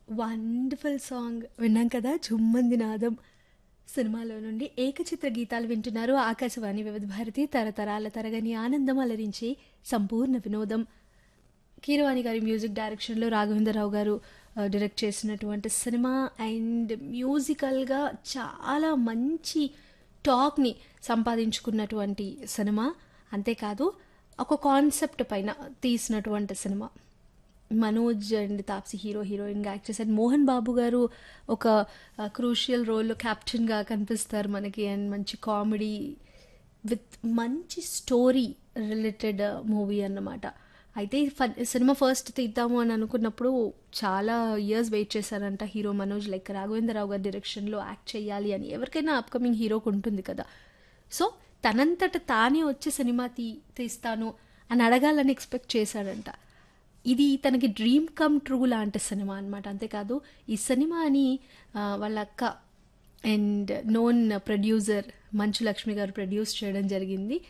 wonderful song విన్నాం కదా జుమ్మంది నాదం సినిమాలో నుండి ఏకచిత్ర గీతాలు వింటున్నారు ఆకాశవాణి వివిధ భారతి తరతరాల తరగని ఆనందం అలరించి సంపూర్ణ వినోదం కీరవాణి గారి మ్యూజిక్ డైరెక్షన్లో రాఘవేంద్రరావు గారు ఆ, డైరెక్ట్ చేసినటువంటి సినిమా అండ్ మ్యూజికల్గా చాలా మంచి టాక్ని సంపాదించుకున్నటువంటి సినిమా అంతేకాదు ఒక కాన్సెప్ట్ పైన తీసినటువంటి సినిమా మనోజ్ అండ్ తాప్సీ హీరో హీరోయిన్గా యాక్ట్ చేశారు మోహన్ బాబు గారు ఒక క్రూషియల్ రోల్లో క్యాప్టెన్గా కనిపిస్తారు మనకి అండ్ మంచి కామెడీ విత్ మంచి స్టోరీ రిలేటెడ్ మూవీ అన్నమాట అయితే ఈ ఫన్ సినిమా ఫస్ట్ తీద్దాము అని అనుకున్నప్పుడు చాలా ఇయర్స్ వెయిట్ చేశారంట హీరో మనోజ్ లైక్ రాఘవేంద్రరావు గారి డైరెక్షన్లో యాక్ట్ చేయాలి అని ఎవరికైనా అప్కమింగ్ హీరోకి ఉంటుంది కదా సో తనంతట తానే వచ్చే సినిమా తీ తీస్తాను అని అడగాలని ఎక్స్పెక్ట్ చేశాడంట ఇది తనకి డ్రీమ్ కమ్ ట్రూ లాంటి సినిమా అనమాట అంతేకాదు ఈ సినిమాని ఆ, వాళ్ళ అక్క అండ్ నోన్ ప్రొడ్యూసర్ మంచు లక్ష్మి గారు ప్రొడ్యూస్ చేయడం జరిగింది